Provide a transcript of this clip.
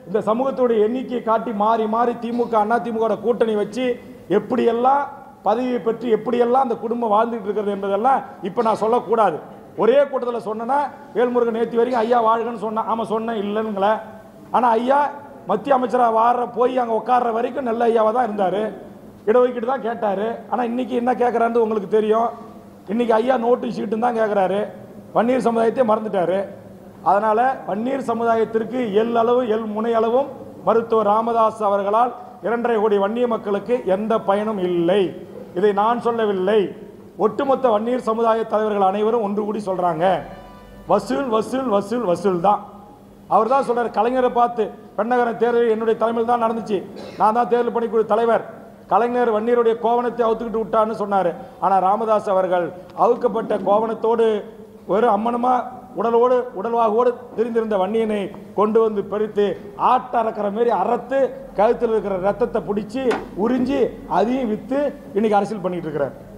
இந்த சமூகத்துடைய எண்ணிக்கையை காட்டி மாறி மாறி திமுக அண்ணா திமுக கூட்டணி வச்சு எப்படியெல்லாம் பதவியை பெற்று எப்படியெல்லாம் அந்த குடும்பம் வாழ்ந்துட்டு இருக்கிறது என்பதெல்லாம் இப்போ நான் சொல்லக்கூடாது ஒரே கூட்டத்தில் சொன்னேன்னா வேல்முருகன் நேற்று வரைக்கும் ஐயா வாழ்கன்னு சொன்னேன் ஆமாம் சொன்னேன் இல்லைங்களே ஆனால் ஐயா மத்திய அமைச்சராக வாடுற போய் அங்கே உட்கார்ற வரைக்கும் நல்ல ஐயாவாக தான் இருந்தார் இடஒதுக்கீடு தான் கேட்டார் ஆனால் இன்னைக்கு என்ன கேட்குறான்னு உங்களுக்கு தெரியும் இன்னைக்கு ஐயா நோட்டு சீட்டுன்னு தான் கேட்குறாரு வன்னியர் சமுதாயத்தை மறந்துட்டாரு அதனால வன்னியர் சமுதாயத்திற்கு எல் அளவு எல் முனை அளவும் மருத்துவர் ராமதாஸ் அவர்களால் இரண்டரை கோடி வன்னிய மக்களுக்கு எந்த பயனும் இல்லை இதை நான் சொல்லவில்லை ஒட்டுமொத்த வன்னியர் சமுதாய தலைவர்கள் அனைவரும் ஒன்று கூடி சொல்றாங்க வசூல் வசூல் வசூல் வசூல் தான் அவர் தான் சொல்றாரு கலைஞரை பார்த்து பெண்ணகரன் தேர்தல் என்னுடைய தலைமையில் தான் நடந்துச்சு நான் தான் தேர்தல் பணிக்குழு தலைவர் கலைஞர் வன்னியருடைய கோவணத்தை அவுத்துக்கிட்டு விட்டான்னு சொன்னார் ஆனால் ராமதாஸ் அவர்கள் அவுக்கப்பட்ட கோவணத்தோடு ஒரு அம்மனமா உடலோடு உடல்வாகோடு தெரிந்திருந்த வன்னியனை கொண்டு வந்து பறித்து ஆட்ட அறக்கிற மாதிரி அறுத்து கழுத்தில் இருக்கிற ரத்தத்தை பிடிச்சி உறிஞ்சி அதையும் விற்று இன்னைக்கு அரசியல் பண்ணிட்டு இருக்கிறார்